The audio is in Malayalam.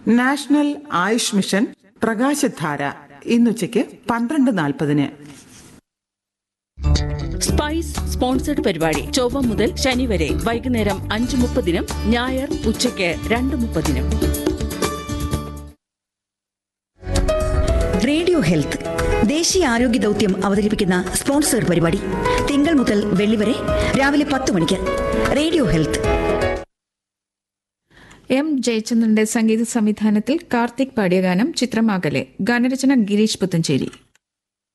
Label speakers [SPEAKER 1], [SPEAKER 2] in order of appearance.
[SPEAKER 1] നാഷണൽ ആയുഷ് മിഷൻ പ്രകാശധാര ഇന്നുച്ചയ്ക്ക് പന്ത്രണ്ട് നാൽപ്പതിന്
[SPEAKER 2] സ്പൈസ് സ്പോൺസർഡ് പരിപാടി ചൊവ്വ മുതൽ ശനി വരെ വൈകുന്നേരം അഞ്ച് മുപ്പതിനും ഞായർ ഉച്ചയ്ക്ക് രണ്ട് മുപ്പതിനും
[SPEAKER 3] റേഡിയോ ഹെൽത്ത് ദേശീയ ആരോഗ്യ ദൗത്യം അവതരിപ്പിക്കുന്ന സ്പോൺസർ പരിപാടി തിങ്കൾ മുതൽ വെള്ളി വരെ രാവിലെ പത്ത് മണിക്ക് റേഡിയോ ഹെൽത്ത്
[SPEAKER 4] എം ജയചന്ദ്രന്റെ സംഗീത സംവിധാനത്തിൽ കാർത്തിക് പാടിയ ഗാനം ചിത്രമാകലെ ഗാനരചന ഗിരീഷ് പുത്തഞ്ചേരി